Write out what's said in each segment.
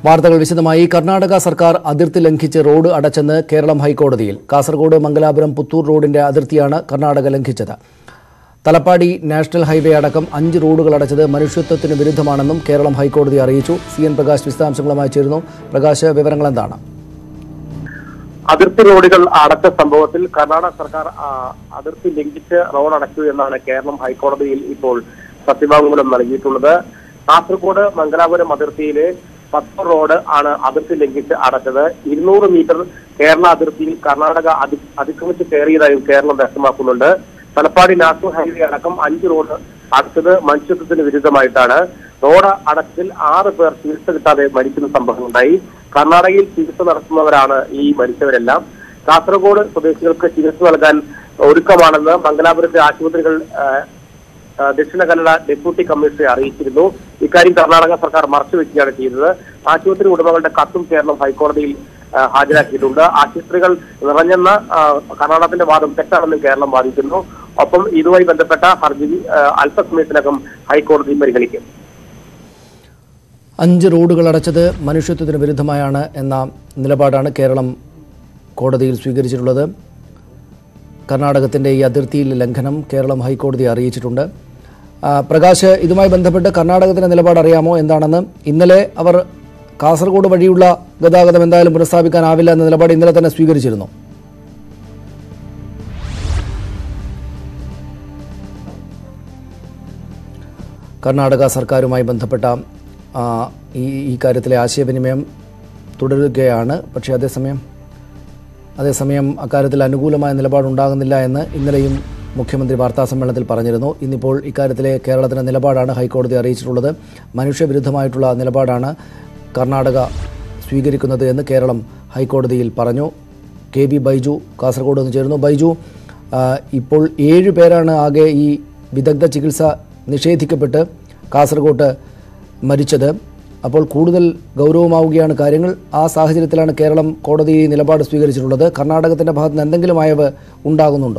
വാർത്തകൾ വിശദമായി കർണാടക സർക്കാർ അതിർത്തി ലംഘിച്ച് റോഡ് അടച്ചെന്ന് കേരളം ഹൈക്കോടതിയിൽ കാസർഗോഡ് മംഗലാപുരം പുത്തൂർ റോഡിന്റെ അതിർത്തിയാണ് കർണാടക ലംഘിച്ചത് തലപ്പാടി നാഷണൽ ഹൈവേ അടക്കം അഞ്ച് റോഡുകൾ അടച്ചത് മനുഷ്യത്വത്തിന് വിരുദ്ധമാണെന്നും കേരളം ഹൈക്കോടതി അറിയിച്ചു സി എൻ പ്രകാശ് വിശദാംശങ്ങളുമായി ചേരുന്നു പ്രകാശ് വിവരങ്ങൾ എന്താണ് അതിർത്തി റോഡുകൾ അടച്ച സംഭവത്തിൽ കർണാടക സർക്കാർ ആ, അതിർത്തി ലംഘിച്ച് റോഡ് അടച്ചു എന്നാണ് കേരളം ഹൈക്കോടതിയിൽ ഇപ്പോൾ സത്യവാങ്മൂലം നൽകിയിട്ടുള്ളത് കാസർഗോഡ് മംഗലാപുരം അതിർത്തിയിലെ പത്ത് റോഡ് ആണ് അതിർത്തി ലംഘിച്ച് അടച്ചത് ഇരുന്നൂറ് മീറ്റർ കേരള അതിർത്തിയിൽ കർണാടക അതി അതിക്രമിച്ച് കയറിയതായും കേരളം വ്യക്തമാക്കുന്നുണ്ട് തലപ്പാടി നാഷണൽ ഹൈവേ അടക്കം അഞ്ച് റോഡ് അടച്ചത് മനുഷ്യത്വത്തിന് വിരുദ്ധമായിട്ടാണ് റോഡ് അടച്ചതിൽ ആറ് പേർ ചികിത്സ കിട്ടാതെ മരിക്കുന്ന സംഭവമുണ്ടായി കർണാടകയിൽ ചികിത്സ നടത്തുന്നവരാണ് ഈ മരിച്ചവരെല്ലാം കാസർഗോഡ് സ്വദേശികൾക്ക് ചികിത്സ നൽകാൻ ഒരുക്കമാണെന്ന് മംഗലാപുരത്തെ ആശുപത്രികൾ ആ, ആ, ദക്ഷിണ കന്നഡ ഡെപ്യൂട്ടി കമ്മീഷണറെ അറിയിച്ചിരുന്നു ഇക്കാര്യം കർണാടക സർക്കാർ മറച്ചുവെക്കുകയാണ് ചെയ്തത് ആശുപത്രി ഉടമകളുടെ കത്തും കേരളം ഹൈക്കോടതിയിൽ ആ, ഹാജരാക്കിയിട്ടുണ്ട് ആശുപത്രികൾ നിറഞ്ഞെന്ന ആ, കർണാടകത്തിന്റെ വാദം തെറ്റാണെന്നും കേരളം വാദിക്കുന്നു ഒപ്പം ഇതുമായി ബന്ധപ്പെട്ട ഹർജി ആ, അല്പസമയത്തിനകം ഹൈക്കോടതി പരിഗണിക്കും അഞ്ച് റോഡുകൾ അടച്ചത് മനുഷ്യത്വത്തിന് വിരുദ്ധമായാണ് എന്ന നിലപാടാണ് കേരളം കോടതിയിൽ സ്വീകരിച്ചിട്ടുള്ളത് കർണാടകത്തിൻ്റെ ഈ അതിർത്തിയിൽ ലംഘനം കേരളം ഹൈക്കോടതിയെ അറിയിച്ചിട്ടുണ്ട് ആ, പ്രകാശ് ഇതുമായി ബന്ധപ്പെട്ട് കർണാടകത്തിൻ്റെ നിലപാട് അറിയാമോ എന്താണെന്ന് ഇന്നലെ അവർ കാസർഗോഡ് വഴിയുള്ള ഗതാഗതം എന്തായാലും പുനഃസ്ഥാപിക്കാനാവില്ല എന്ന നിലപാട് ഇന്നലെ തന്നെ സ്വീകരിച്ചിരുന്നു കർണാടക സർക്കാരുമായി ബന്ധപ്പെട്ട ആ, ഈ ഈ കാര്യത്തിലെ ആശയവിനിമയം തുടരുകയാണ് പക്ഷേ അതേസമയം അതേസമയം അക്കാര്യത്തിൽ അനുകൂലമായ നിലപാടുണ്ടാകുന്നില്ല എന്ന് ഇന്നലെയും മുഖ്യമന്ത്രി വാർത്താസമ്മേളനത്തിൽ പറഞ്ഞിരുന്നു ഇന്നിപ്പോൾ ഇക്കാര്യത്തിലെ കേരളത്തിൻ്റെ നിലപാടാണ് ഹൈക്കോടതി അറിയിച്ചിട്ടുള്ളത് മനുഷ്യവിരുദ്ധമായിട്ടുള്ള നിലപാടാണ് കർണാടക സ്വീകരിക്കുന്നത് എന്ന് കേരളം ഹൈക്കോടതിയിൽ പറഞ്ഞു കെ ബി ബൈജു കാസർഗോഡ് നിന്ന് ചേരുന്നു ബൈജു ആ, ഇപ്പോൾ ഏഴ് പേരാണ് ആകെ ഈ വിദഗ്ധ ചികിത്സ നിഷേധിക്കപ്പെട്ട് കാസർഗോട്ട് മരിച്ചത് അപ്പോൾ കൂടുതൽ ഗൗരവമാവുകയാണ് കാര്യങ്ങൾ ആ സാഹചര്യത്തിലാണ് കേരളം കോടതി ഈ നിലപാട് സ്വീകരിച്ചിട്ടുള്ളത് കർണാടകത്തിന്റെ ഭാഗത്ത് നിന്ന് എന്തെങ്കിലും അയവ് ഉണ്ടാകുന്നുണ്ടോ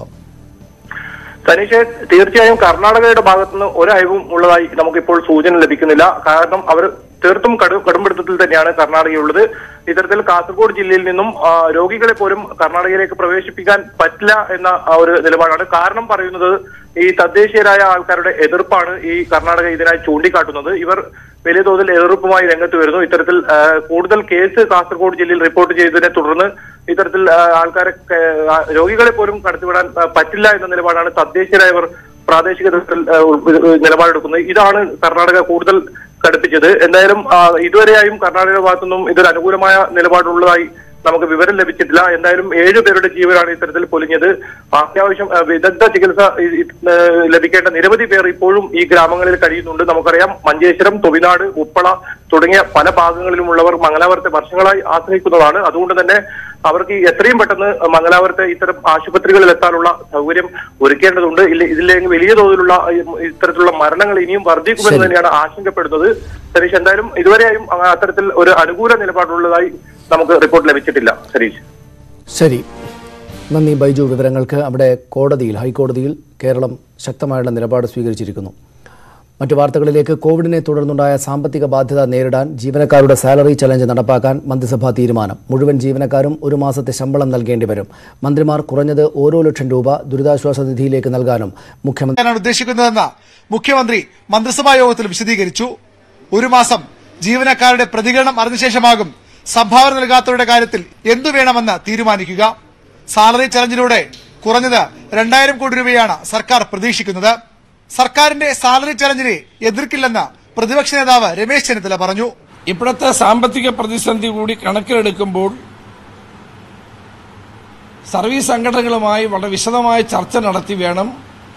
തനിഷ് തീർച്ചയായും കർണാടകയുടെ ഭാഗത്തുനിന്ന് ഒരയവും ഉള്ളതായി നമുക്കിപ്പോൾ സൂചന ലഭിക്കുന്നില്ല കാരണം അവർ തീർത്തും കടു കടുംപിടുത്തത്തിൽ തന്നെയാണ് കർണാടകയുള്ളത് ഇത്തരത്തിൽ കാസർഗോഡ് ജില്ലയിൽ നിന്നും ആ, രോഗികളെ പോലും കർണാടകയിലേക്ക് പ്രവേശിപ്പിക്കാൻ പറ്റില്ല എന്ന ആ ഒരു നിലപാടാണ് കാരണം പറയുന്നത് ഈ തദ്ദേശീയരായ ആൾക്കാരുടെ എതിർപ്പാണ് ഈ കർണാടക ഇതിനായി ചൂണ്ടിക്കാട്ടുന്നത് ഇവർ വലിയ തോതിൽ എതിർപ്പുമായി രംഗത്ത് വരുന്നു ഇത്തരത്തിൽ ആ, കൂടുതൽ കേസ് കാസർഗോഡ് ജില്ലയിൽ റിപ്പോർട്ട് ചെയ്തതിനെ തുടർന്ന് ഇത്തരത്തിൽ ആ, ആൾക്കാരെ ആ, രോഗികളെ പോലും കടത്തിവിടാൻ ആ, പറ്റില്ല എന്ന നിലപാടാണ് തദ്ദേശീയരായവർ പ്രാദേശിക തലത്തിൽ ആ, ഉൾ- നിലപാടെടുക്കുന്നത് ഇതാണ് കർണാടക കൂടുതൽ കടുപ്പിച്ചത് എന്തായാലും ആ, ഇതുവരെയായും കർണാടക ഭാഗത്തുനിന്നും ഇതൊരു അനുകൂലമായ നിലപാടുള്ളതായി നമുക്ക് വിവരം ലഭിച്ചിട്ടില്ല എന്തായാലും ഏഴു പേരുടെ ജീവനാണ് ഇത്തരത്തിൽ പൊലിഞ്ഞത് അത്യാവശ്യം ആ, വിദഗ്ധ ചികിത്സ ഈ- ഈ, ആ, ലഭിക്കേണ്ട നിരവധി പേർ ഇപ്പോഴും ഈ ഗ്രാമങ്ങളിൽ കഴിയുന്നുണ്ട് നമുക്കറിയാം മഞ്ചേശ്വരം തൊവിനാട് ഉപ്പള തുടങ്ങിയ പല ഭാഗങ്ങളിലുമുള്ളവർ മംഗലാപുരത്തെ വർഷങ്ങളായി ആശ്രയിക്കുന്നതാണ് അതുകൊണ്ട് തന്നെ അവർക്ക് ഈ എത്രയും പെട്ടെന്ന് മംഗലാപുരത്തെ ഇത്തരം ആശുപത്രികളിൽ എത്താനുള്ള സൗകര്യം ഒരുക്കേണ്ടതുണ്ട് ഇല്ല ഇതില്ലെങ്കിൽ വലിയ തോതിലുള്ള ഈ ഇത്തരത്തിലുള്ള മരണങ്ങൾ ഇനിയും വർദ്ധിക്കുമെന്ന് ശരി. തന്നെയാണ് ആശങ്കപ്പെടുന്നത് സരീഷ് എന്തായാലും ഇതുവരെയും അങ്ങ് അത്തരത്തിൽ ഒരു അനുകൂല നിലപാടുള്ളതായി നമുക്ക് റിപ്പോർട്ട് ലഭിച്ചിട്ടില്ല സരീഷ് ശരി നന്ദി ബൈജു വിവരങ്ങൾക്ക് അവിടെ കോടതിയിൽ ഹൈക്കോടതിയിൽ കേരളം ശക്തമായുള്ള നിലപാട് സ്വീകരിച്ചിരിക്കുന്നു മറ്റു വാർത്തകളിലേക്ക് കോവിഡിനെ തുടർന്നുണ്ടായ സാമ്പത്തിക ബാധ്യത നേരിടാൻ ജീവനക്കാരുടെ സാലറി ചലഞ്ച് നടപ്പാക്കാൻ മന്ത്രിസഭാ തീരുമാനം മുഴുവൻ ജീവനക്കാരും ഒരു മാസത്തെ ശമ്പളം നൽകേണ്ടി വരും മന്ത്രിമാർ കുറഞ്ഞത് ഓരോ ലക്ഷം രൂപ ദുരിതാശ്വാസ നിധിയിലേക്ക് നൽകാനും മുഖ്യമന്ത്രി ാണ് ഉദ്ദേശിക്കുന്നതെന്ന് മുഖ്യമന്ത്രി മന്ത്രിസഭാ യോഗത്തിൽ വിശദീകരിച്ചു ഒരു മാസം ജീവനക്കാരുടെ പ്രതികരണം അറിഞ്ഞ ശേഷമാകും സംഭാവന നൽകാത്തവരുടെ കാര്യത്തിൽ എന്തു വേണമെന്ന് തീരുമാനിക്കുക സാലറി ചലഞ്ചിലൂടെ കുറഞ്ഞത് രണ്ടായിരം കോടി രൂപയാണ് സർക്കാർ പ്രതീക്ഷിക്കുന്നത് സർക്കാരിന്റെ സാലറി ചലഞ്ചിനെ എതിർക്കില്ലെന്ന് പ്രതിപക്ഷ നേതാവ് രമേശ് ചെന്നിത്തല പറഞ്ഞു ഇപ്പോഴത്തെ സാമ്പത്തിക പ്രതിസന്ധി കൂടി കണക്കിലെടുക്കുമ്പോൾ സർവീസ് സംഘടനകളുമായി വളരെ വിശദമായ ചർച്ച നടത്തി വേണം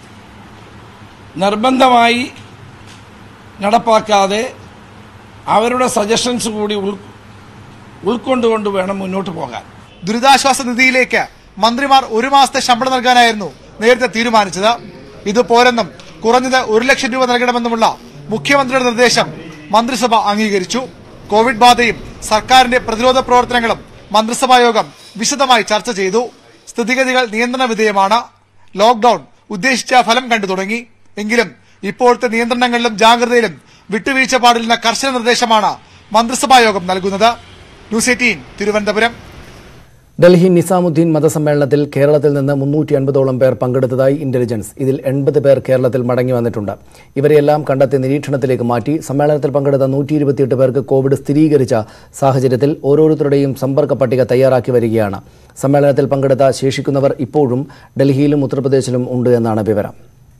നിർബന്ധമായി നടപ്പാക്കാതെ അവരുടെ സജഷൻസ് കൂടി ഉൾ ഉൾക്കൊണ്ടുകൊണ്ട് വേണം മുന്നോട്ട് പോകാൻ ദുരിതാശ്വാസ നിധിയിലേക്ക് മന്ത്രിമാർ ഒരു മാസത്തെ ശമ്പളം നൽകാനായിരുന്നു നേരത്തെ തീരുമാനിച്ചത് ഇത് പോരെന്നും കുറഞ്ഞത് ഒരു ലക്ഷം രൂപ നൽകണമെന്നുമുള്ള മുഖ്യമന്ത്രിയുടെ നിർദ്ദേശം മന്ത്രിസഭ അംഗീകരിച്ചു കോവിഡ് ബാധയും സർക്കാരിന്റെ പ്രതിരോധ പ്രവർത്തനങ്ങളും മന്ത്രിസഭാ യോഗം വിശദമായി ചർച്ച ചെയ്തു സ്ഥിതിഗതികൾ നിയന്ത്രണ വിധേയമാണ് ലോക്ഡൌൺ ഉദ്ദേശിച്ച ഫലം കണ്ടു തുടങ്ങി എങ്കിലും ഇപ്പോഴത്തെ നിയന്ത്രണങ്ങളിലും ജാഗ്രതയിലും വിട്ടുവീഴ്ച പാടില്ലെന്ന കർശന നിർദ്ദേശമാണ് മന്ത്രിസഭാ യോഗം നൽകുന്നത് ന്യൂസ് എയ്റ്റീൻ തിരുവനന്തപുരം ഡൽഹി നിസാമുദ്ദീൻ മതസമ്മേളനത്തിൽ കേരളത്തിൽ നിന്ന് മുന്നൂറ്റി അൻപതോളം പേർ പങ്കെടുത്തതായി ഇന്റലിജൻസ് ഇതിൽ എൺപത് പേർ കേരളത്തിൽ മടങ്ങി വന്നിട്ടുണ്ട് ഇവരെയെല്ലാം കണ്ടെത്തി നിരീക്ഷണത്തിലേക്ക് മാറ്റി സമ്മേളനത്തിൽ പങ്കെടുത്ത നൂറ്റി ഇരുപത്തിയെട്ട് പേർക്ക് കോവിഡ് സ്ഥിരീകരിച്ച സാഹചര്യത്തിൽ ഓരോരുത്തരുടെയും സമ്പർക്ക പട്ടിക തയ്യാറാക്കി വരികയാണ് സമ്മേളനത്തിൽ പങ്കെടുത്ത ശേഷിക്കുന്നവർ ഇപ്പോഴും ഡൽഹിയിലും ഉത്തർപ്രദേശിലും ഉണ്ട് എന്നാണ് വിവരം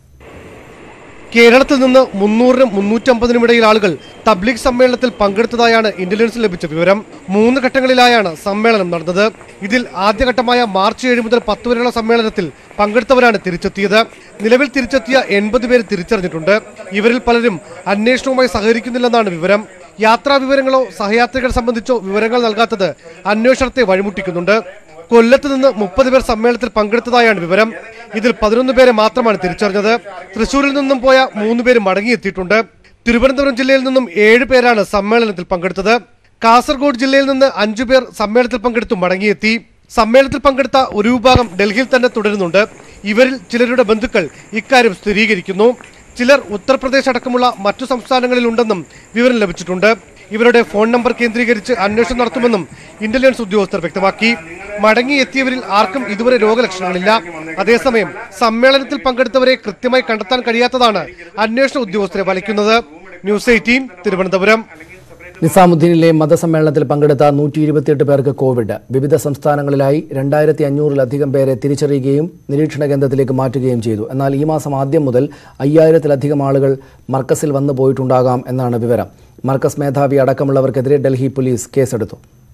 കേരളത്തിൽ നിന്ന് മുന്നൂറിനും മുന്നൂറ്റമ്പതിനും ഇടയിൽ ആളുകൾ തബ്ലീഗ് സമ്മേളനത്തിൽ പങ്കെടുത്തതായാണ് ഇന്റലിജൻസ് ലഭിച്ച വിവരം മൂന്ന് ഘട്ടങ്ങളിലായാണ് സമ്മേളനം നടന്നത് ഇതിൽ ആദ്യഘട്ടമായ മാർച്ച് ഏഴ് മുതൽ പത്ത് വരെയുള്ള സമ്മേളനത്തിൽ പങ്കെടുത്തവരാണ് തിരിച്ചെത്തിയത് നിലവിൽ തിരിച്ചെത്തിയ എൺപത് പേര് തിരിച്ചറിഞ്ഞിട്ടുണ്ട് ഇവരിൽ പലരും അന്വേഷണവുമായി സഹകരിക്കുന്നില്ലെന്നാണ് വിവരം യാത്രാ വിവരങ്ങളോ സഹയാത്രികരെ സംബന്ധിച്ചോ വിവരങ്ങൾ നൽകാത്തത് അന്വേഷണത്തെ വഴിമുട്ടിക്കുന്നുണ്ട് കൊല്ലത്ത് നിന്ന് മുപ്പത് പേർ സമ്മേളനത്തിൽ പങ്കെടുത്തതായാണ് വിവരം ഇതിൽ പതിനൊന്ന് പേരെ മാത്രമാണ് തിരിച്ചറിഞ്ഞത് തൃശൂരിൽ നിന്നും പോയ മൂന്ന് പേര് മടങ്ങിയെത്തിയിട്ടുണ്ട് തിരുവനന്തപുരം ജില്ലയിൽ നിന്നും ഏഴ് പേരാണ് സമ്മേളനത്തിൽ പങ്കെടുത്തത് കാസർഗോഡ് ജില്ലയിൽ നിന്ന് അഞ്ചു പേർ സമ്മേളനത്തിൽ പങ്കെടുത്തു മടങ്ങിയെത്തി സമ്മേളനത്തിൽ പങ്കെടുത്ത ഒരു വിഭാഗം ഡൽഹിയിൽ തന്നെ തുടരുന്നുണ്ട് ഇവരിൽ ചിലരുടെ ബന്ധുക്കൾ ഇക്കാര്യം സ്ഥിരീകരിക്കുന്നു ചിലർ ഉത്തർപ്രദേശ് അടക്കമുള്ള മറ്റു സംസ്ഥാനങ്ങളിലുണ്ടെന്നും വിവരം ലഭിച്ചിട്ടുണ്ട് ഇവരുടെ ഫോൺ നമ്പർ കേന്ദ്രീകരിച്ച് അന്വേഷണം നടത്തുമെന്നും ഇന്റലിജൻസ് ഉദ്യോഗസ്ഥർ വ്യക്തമാക്കി മടങ്ങിയെത്തിയവരിൽ ആർക്കും ഇതുവരെ രോഗലക്ഷണങ്ങളില്ല അതേസമയം സമ്മേളനത്തിൽ പങ്കെടുത്തവരെ കൃത്യമായി കണ്ടെത്താൻ കഴിയാത്തതാണ് അന്വേഷണ ഉദ്യോഗസ്ഥരെ വലയ്ക്കുന്നത് ന്യൂസ് എയ്റ്റീൻ തിരുവനന്തപുരം നിസാമുദ്ദീനിലെ മതസമ്മേളനത്തിൽ പങ്കെടുത്ത നൂറ്റി ഇരുപത്തിയെട്ട് പേർക്ക് കോവിഡ് വിവിധ സംസ്ഥാനങ്ങളിലായി രണ്ടായിരത്തി അഞ്ഞൂറിലധികം പേരെ തിരിച്ചറിയുകയും നിരീക്ഷണ കേന്ദ്രത്തിലേക്ക് മാറ്റുകയും ചെയ്തു എന്നാൽ ഈ മാസം ആദ്യം മുതൽ അയ്യായിരത്തിലധികം ആളുകൾ മർക്കസിൽ വന്നു പോയിട്ടുണ്ടാകാം എന്നാണ് വിവരം മർക്കസ് മേധാവി അടക്കമുള്ളവർക്കെതിരെ ഡൽഹി പോലീസ് കേസെടുത്തു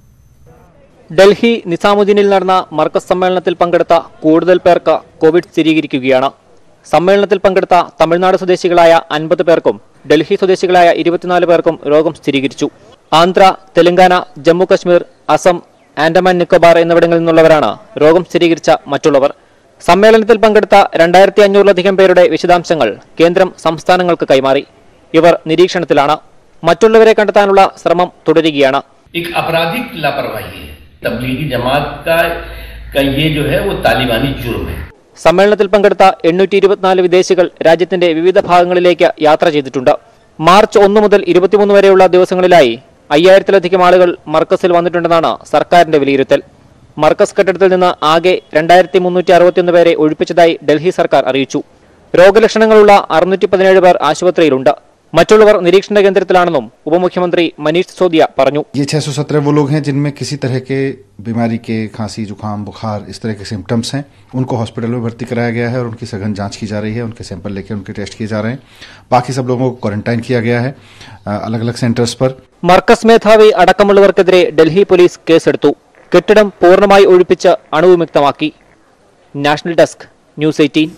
ഡൽഹി നിസാമുദ്ദീനിൽ നടന്ന മർക്കസ് സമ്മേളനത്തിൽ പങ്കെടുത്ത കൂടുതൽ പേർക്ക് കോവിഡ് സ്ഥിരീകരിക്കുകയാണ് സമ്മേളനത്തിൽ പങ്കെടുത്ത തമിഴ്നാട് സ്വദേശികളായ അൻപത് പേർക്കും ഡൽഹി സ്വദേശികളായ ഇരുപത്തിനാല് പേർക്കും രോഗം സ്ഥിരീകരിച്ചു ആന്ധ്ര തെലങ്കാന ജമ്മു കശ്മീർ അസം ആൻഡമാൻ നിക്കോബാർ എന്നിവിടങ്ങളിൽ നിന്നുള്ളവരാണ് രോഗം സ്ഥിരീകരിച്ച മറ്റുള്ളവർ സമ്മേളനത്തിൽ പങ്കെടുത്ത രണ്ടായിരത്തി അഞ്ഞൂറിലധികം പേരുടെ വിശദാംശങ്ങൾ കേന്ദ്രം സംസ്ഥാനങ്ങൾക്ക് കൈമാറി ഇവർ നിരീക്ഷണത്തിലാണ് മറ്റുള്ളവരെ കണ്ടെത്താനുള്ള ശ്രമം തുടരുകയാണ് एक आपराधिक लापरवाही है तबलीगी जमात का का ये जो है वो तालिबानी जुर्म है സമ്മേളനത്തിൽ പങ്കെടുത്ത എണ്ണൂറ്റി ഇരുപത്തിനാല് വിദേശികൾ രാജ്യത്തിന്റെ വിവിധ ഭാഗങ്ങളിലേക്ക് യാത്ര ചെയ്തിട്ടുണ്ട് മാർച്ച് ഒന്ന് മുതൽ ഇരുപത്തിമൂന്ന് വരെയുള്ള ദിവസങ്ങളിലായി അയ്യായിരത്തിലധികം ആളുകൾ മർക്കസിൽ വന്നിട്ടുണ്ടെന്നാണ് സർക്കാരിന്റെ വിലയിരുത്തൽ മർക്കസ് കെട്ടിടത്തിൽ നിന്ന് ആകെ രണ്ടായിരത്തി മുന്നൂറ്റി അറുപത്തിയൊന്ന് പേരെ ഒഴിപ്പിച്ചതായി ഡൽഹി സർക്കാർ അറിയിച്ചു രോഗലക്ഷണങ്ങളുള്ള അറുന്നൂറ്റി പതിനേഴ് പേർ ആശുപത്രിയിലുണ്ട് മറ്റുള്ളവർ നിരീക്ഷണ കേന്ദ്രത്തിലാണെന്നും ഉപമുഖ്യമന്ത്രി മനീഷ് സിസോദിയ പറഞ്ഞു ये 617 वो लोग हैं जिनमें किसी तरह के बीमारी के खांसी जुकाम बुखार इस तरह के सिम्टम्स हैं उनको हॉस्पिटल में भर्ती कराया गया है और उनकी सघन जांच की जा रही है उनके सैंपल लेके उनके टेस्ट किए जा रहे हैं बाकी सब लोगों को क्वारंटाइन किया गया है अलग अलग सेंटर्स पर മർക്കസ് മേധാവി അടക്കമുള്ളവർക്കെതിരെ ഡൽഹി പോലീസ് കേസെടുത്തു കെട്ടിടം പൂർണ്ണമായി ഒഴിപ്പിച്ച് അണുവിമുക്തമാക്കി നാഷണൽ ഡെസ്ക് ന്യൂസ് എയ്റ്റീൻ